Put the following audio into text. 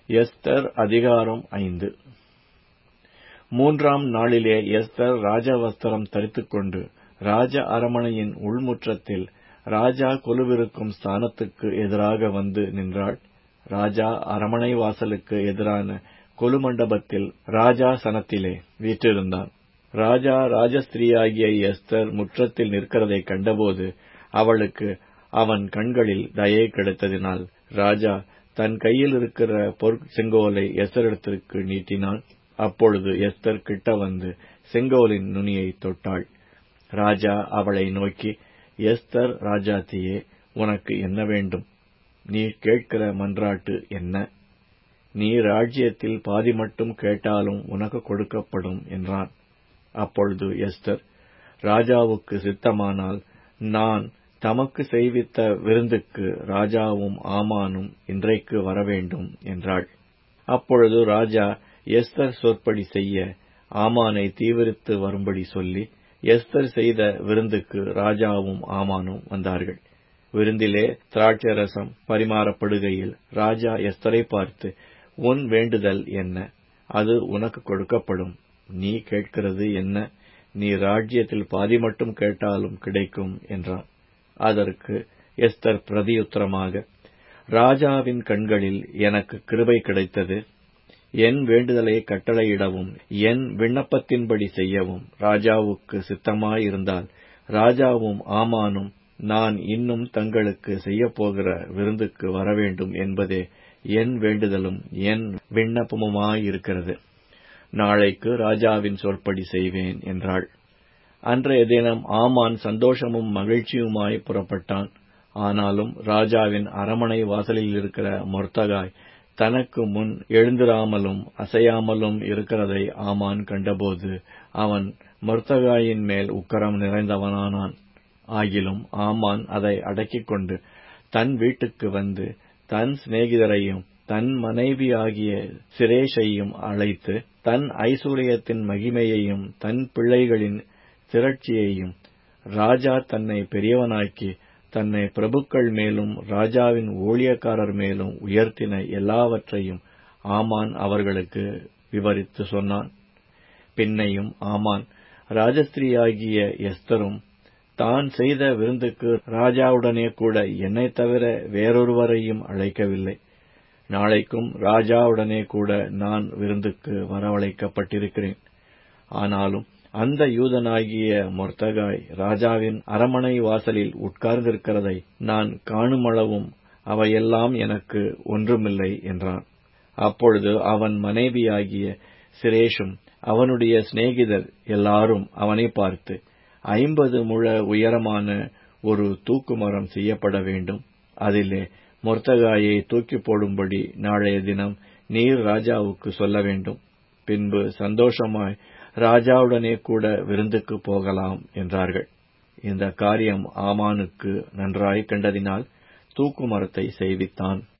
Esther அதிகாரம் ஐந்து மூன்றாம் நாளிலே எஸ்தர் ராஜவஸ்திரம் தரித்துக்கொண்டு ராஜ அரமனையின் உள்முற்றத்தில் ராஜா கொலுவிருக்கும் ஸ்தானத்துக்கு எதிராக வந்து நின்றாள் ராஜா அரமனை வாசலுக்கு எதிரான கொலுமண்டபத்தில் ராஜா சனத்திலே வீற்றிருந்தான் ராஜா ராஜஸ்திரீயாகிய எஸ்தர் முற்றத்தில் நிற்கிறதைக் கண்டபோது அவளுக்கு அவன் கண்களில் தயை கிடைத்ததினால் ராஜா தன் கையில் இருக்கிற பொற்செங்கோலை எஸ்தரிடத்திற்கு நீட்டினான் அப்பொழுது எஸ்தர் கிட்ட வந்து செங்கோலின் நுனியை தொட்டாள் ராஜா அவளை நோக்கி எஸ்தர் ராஜாத்தியே உனக்கு என்ன வேண்டும் நீ கேட்கிற மன்றாட்டு என்ன நீ ராஜ்யத்தில் பாதி மட்டும் கேட்டாலும் உனக்கு கொடுக்கப்படும் என்றான் அப்பொழுது எஸ்தர் ராஜாவுக்கு சித்தமானால் நான் தமக்கு செய்வித்த விருந்துக்கு ராஜாவும் ஆமானும் இன்றைக்கு வரவேண்டும் என்றாள் அப்பொழுது ராஜா எஸ்தர் சொற்படி செய்ய ஆமானை தீவிரித்து வரும்படி சொல்லி எஸ்தர் செய்த விருந்துக்கு ராஜாவும் ஆமானும் வந்தார்கள் விருந்திலே திராட்சரசம் பரிமாறப்படுகையில் ராஜா எஸ்தரை பார்த்து உன் வேண்டுதல் என்ன அது உனக்கு கொடுக்கப்படும் நீ கேட்கிறது என்ன நீ ராஜ்யத்தில் பாதி மட்டும் கேட்டாலும் கிடைக்கும் என்றான் அதற்கு எஸ்தர் பிரதியுத்தரமாக ராஜாவின் கண்களில் எனக்கு கிருபை கிடைத்தது என் வேண்டுதலை கட்டளையிடவும் என் விண்ணப்பத்தின்படி செய்யவும் ராஜாவுக்கு சித்தமாயிருந்தால் ராஜாவும் ஆமானும் நான் இன்னும் தங்களுக்கு செய்யப்போகிற விருந்துக்கு வரவேண்டும் என்பதே என் வேண்டுதலும் என் விண்ணப்பமுமாயிருக்கிறது நாளைக்கு ராஜாவின் சொற்படி செய்வேன் என்றாள் அன்றைய தினம் ஆமான் சந்தோஷமும் மகிழ்ச்சியுமாய் புறப்பட்டான் ஆனாலும் ராஜாவின் அரமனை வாசலில் இருக்கிற மொர்த்தகாய் தனக்கு முன் எழுந்திராமலும் அசையாமலும் இருக்கிறதை ஆமான் கண்டபோது அவன் மொர்த்தகாயின் மேல் உக்கரம் நிறைந்தவனானான் ஆகிலும் ஆமான் அதை அடக்கிக் கொண்டு தன் வீட்டுக்கு வந்து தன் சிநேகிதரையும் தன் மனைவியாகிய சிரேஷையும் அழைத்து தன் ஐஸ்வர்யத்தின் மகிமையையும் தன் பிள்ளைகளின் திரட்சியையும் ராஜா தன்னை பெரியவனாக்கி தன்னை பிரபுக்கள் மேலும் ராஜாவின் ஊழியக்காரர் மேலும் உயர்த்தின எல்லாவற்றையும் ஆமான் அவர்களுக்கு விவரித்து சொன்னான் பின்னையும் ஆமான் ராஜஸ்திரியாகிய எஸ்தரும் தான் செய்த விருந்துக்கு ராஜாவுடனே கூட என்னை தவிர வேறொருவரையும் அழைக்கவில்லை நாளைக்கும் ராஜாவுடனே கூட நான் விருந்துக்கு வரவழைக்கப்பட்டிருக்கிறேன் ஆனாலும் அந்த யூதனாகிய மொர்த்தகாய் ராஜாவின் அரமனை வாசலில் உட்கார்ந்திருக்கிறதை நான் காணுமளவும் அவையெல்லாம் எனக்கு ஒன்றுமில்லை என்றான் அப்பொழுது அவன் மனைவியாகிய சிரேஷும் அவனுடைய சிநேகிதர் எல்லாரும் அவனை பார்த்து ஐம்பது முழ உயரமான ஒரு தூக்கு மரம் செய்யப்பட வேண்டும் அதிலே மொர்த்தகாயை தூக்கி போடும்படி நாளைய தினம் நீர் ராஜாவுக்கு சொல்ல வேண்டும் பின்பு சந்தோஷமாய் ராஜாவுடனே கூட விருந்துக்கு போகலாம் என்றார்கள் இந்த காரியம் ஆமானுக்கு நன்றாய் கண்டதினால் தூக்கு மரத்தை செய்வித்தான்